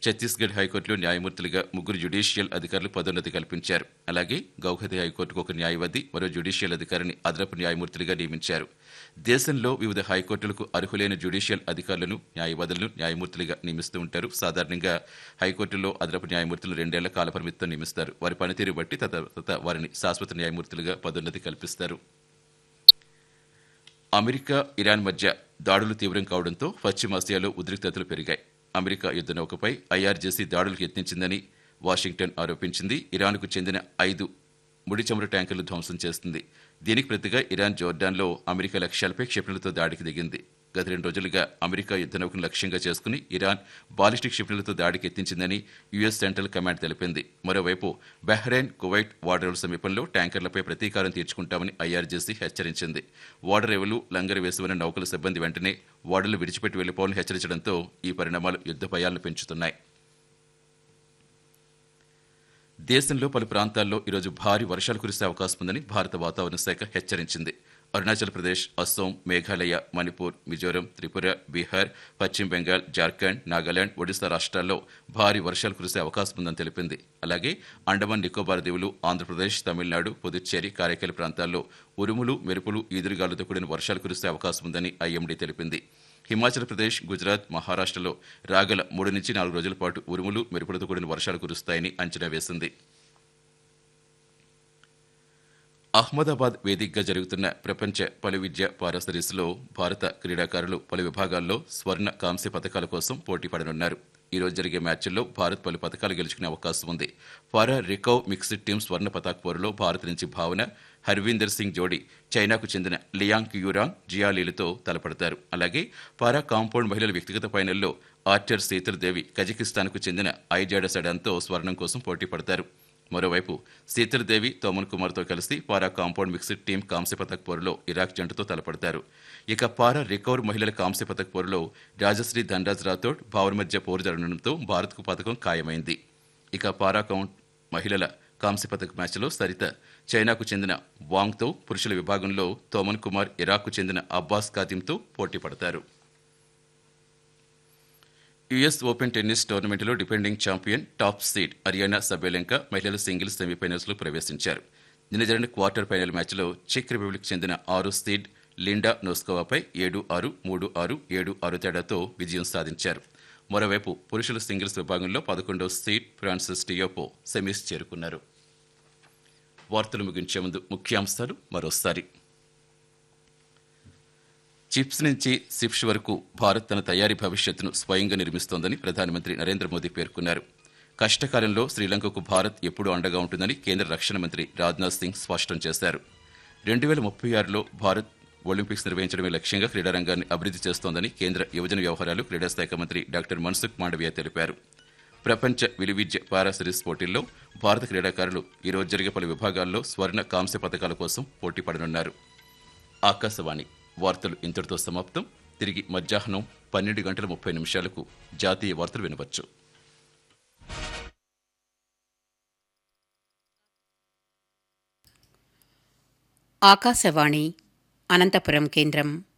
ఛత్తీస్గఢ్ హైకోర్టులో న్యాయమూర్తులుగా ముగ్గురు జ్యుడిషియల్ అధికారులు పదోన్నతి కల్పించారు అలాగే గౌహతి హైకోర్టుకు ఒక న్యాయవాది మరో జ్యుడిషియల్ అధికారిని అదనపు న్యాయమూర్తులుగా నియమించారు దేశంలో వివిధ హైకోర్టులకు అర్హులైన జ్యుడిషియల్ అధికారులను న్యాయవాదులను న్యాయమూర్తులుగా నియమిస్తూ ఉంటారు సాధారణంగా హైకోర్టులో అదనపు న్యాయమూర్తులు రెండేళ్ల కాలపరిమితితో నియమిస్తారు వారి పనితీరు బట్టి తర్వాత వారిని శాశ్వత న్యాయమూర్తులుగా పదోన్నతి కల్పిస్తారు అమెరికా ఇరాన్ మధ్య దాడులు తీవ్రం కావడంతో పశ్చిమాసియాలో ఉద్రిక్తతలు పెరిగాయి అమెరికా యుద్ధ నౌకపై ఐఆర్జేసీ దాడులకు యత్నించిందని వాషింగ్టన్ ఆరోపించింది ఇరాన్కు చెందిన ఐదు ముడి చమురు ట్యాంకర్లు ధ్వంసం చేస్తుంది దీనికి ప్రతిగా ఇరాన్ జోర్డాన్లో అమెరికా లక్ష్యాలపై క్షిపణులతో దాడికి దిగింది గత రెండు రోజులుగా అమెరికా యుద్ధ నౌకను లక్ష్యంగా చేసుకుని ఇరాన్ బాలిస్టిక్ క్షిపణులతో దాడికి ఎత్తించిందని యుఎస్ సెంట్రల్ కమాండ్ తెలిపింది మరోవైపు బహ్రెయిన్ కువైట్ వాడరేవుల సమీపంలో ట్యాంకర్లపై ప్రతీకారం తీర్చుకుంటామని ఐఆర్జేసీ హెచ్చరించింది ఓడరేవులు లంగరు వేసుకున్న నౌకల సిబ్బంది వెంటనే ఓడలు విడిచిపెట్టి వెళ్లిపోవాలని హెచ్చరించడంతో ఈ పరిణామాలు యుద్ధ భయాలను పెంచుతున్నాయి దేశంలో పలు ప్రాంతాల్లో ఈరోజు భారీ వర్షాలు కురిసే అవకాశం ఉందని భారత వాతావరణ శాఖ హెచ్చరించింది అరుణాచల్ ప్రదేశ్ అస్సోం మేఘాలయ మణిపూర్ మిజోరం త్రిపుర బీహార్ పశ్చిమ బెంగాల్ జార్ఖండ్ నాగాలాండ్ ఒడిశా రాష్ట్రాల్లో భారీ వర్షాలు కురిసే అవకాశం ఉందని తెలిపింది అలాగే అండమాన్ నికోబార్ దీవులు ఆంధ్రప్రదేశ్ తమిళనాడు పుదుచ్చేరి కారైకల్ ప్రాంతాల్లో ఉరుములు మెరుపులు ఈదురుగాలులతో కూడిన వర్షాలు కురిసే అవకాశం ఉందని ఐఎండీ తెలిపింది హిమాచల్ ప్రదేశ్ గుజరాత్ మహారాష్ట్రలో రాగల మూడు నుంచి నాలుగు రోజుల పాటు ఉరుములు మెరుపులతో కూడిన వర్షాలు కురుస్తాయని అంచనా వేసింది అహ్మదాబాద్ వేదికగా జరుగుతున్న ప్రపంచ పలు విద్య పారా సిరీస్లో భారత క్రీడాకారులు పలు విభాగాల్లో స్వర్ణ కాంస్య పథకాల కోసం పోటీ పడనున్నారు ఈ రోజు జరిగే మ్యాచ్ల్లో భారత్ పలు పథకాలు గెలుచుకునే అవకాశం ఉంది పారా రికవ్ మిక్స్డ్ టీం స్వర్ణ పతాక్ పోరులో భారత్ నుంచి భావన హర్వీందర్ సింగ్ జోడీ చైనాకు చెందిన లియాంగ్ క్యూరాంగ్ జియాలీలతో తలపడతారు అలాగే పారా కాంపౌండ్ మహిళల వ్యక్తిగత ఫైనల్లో ఆర్చర్ సీతల్ దేవి కజకిస్తాన్కు చెందిన ఐజాడ సడాన్తో స్వర్ణం కోసం పోటీ పడతారు మరోవైపు శీతల్ దేవి తోమన్ కుమార్తో కలిసి పారా కాంపౌండ్ మిక్స్డ్ టీం కాంస్య పథక్ పోరులో ఇరాక్ జంటతో తలపడతారు ఇక పారా రికవర్ మహిళల కాంస్య పథక్ పోరులో రాజశ్రీ ధనరాజ్ రాథోడ్ భావర్ మధ్య పోరు జరగడంతో భారత్కు పథకం ఖాయమైంది ఇక పారా కౌంట్ మహిళల కాంస్య పథక్ మ్యాచ్లో సరిత చైనాకు చెందిన వాంగ్తో పురుషుల విభాగంలో తోమన్ కుమార్ ఇరాక్కు చెందిన అబ్బాస్ ఖాతింతో పోటీ పడతారు యుఎస్ ఓపెన్ టెన్నిస్ టోర్నమెంట్లో defending champion top seed Aryna Sabalenka మహిళల సింగిల్స్ సెమీఫైనల్స్లో ప్రవేశించారు నిన్న జరిగిన క్వార్టర్ ఫైనల్ మ్యాచ్లో చెక్ రిపబ్లిక్ చెందిన ఆరు సీడ్ లిండా నోస్కోవాపై ఏడు ఆరు మూడు ఆరు ఏడు ఆరు తేడాతో విజయం సాధించారు మరోవైపు పురుషుల సింగిల్స్ విభాగంలో పదకొండవ సీడ్ ఫ్రాన్సిస్ టియోపో సెమీస్ చేరుకున్నారు వార్తలు ముగించే ముందు ముఖ్యాంశాలు మరోసారి చిప్స్ నుంచి సిప్స్ వరకు భారత్ తన తయారీ భవిష్యత్తును స్వయంగా నిర్మిస్తోందని ప్రధానమంత్రి నరేంద్ర మోదీ పేర్కొన్నారు కష్టకాలంలో శ్రీలంకకు భారత్ ఎప్పుడూ అండగా ఉంటుందని కేంద్ర రక్షణ మంత్రి రాజ్నాథ్ సింగ్ స్పష్టం చేశారు రెండు వేల ముప్పై ఆరులో భారత్ ఒలింపిక్స్ నిర్వహించడమే లక్ష్యంగా క్రీడారంగాన్ని అభివృద్ధి చేస్తోందని కేంద్ర యువజన వ్యవహారాలు క్రీడా శాఖ మంత్రి డాక్టర్ మన్సుఖ్ మాండవీయ తెలిపారు ప్రపంచ విలువిద్య పారా సిరీస్ పోటీల్లో భారత క్రీడాకారులు ఈరోజు జరిగే పలు విభాగాల్లో స్వర్ణ కాంస్య పథకాల కోసం పోటీ పడనున్నారు ఆకాశవాణి వార్తలు ఇంతటితో సమాప్తం తిరిగి మధ్యాహ్నం పన్నెండు గంటల ముప్పై నిమిషాలకు జాతీయ వార్తలు వినవచ్చు ఆకాశవాణి అనంతపురం కేంద్రం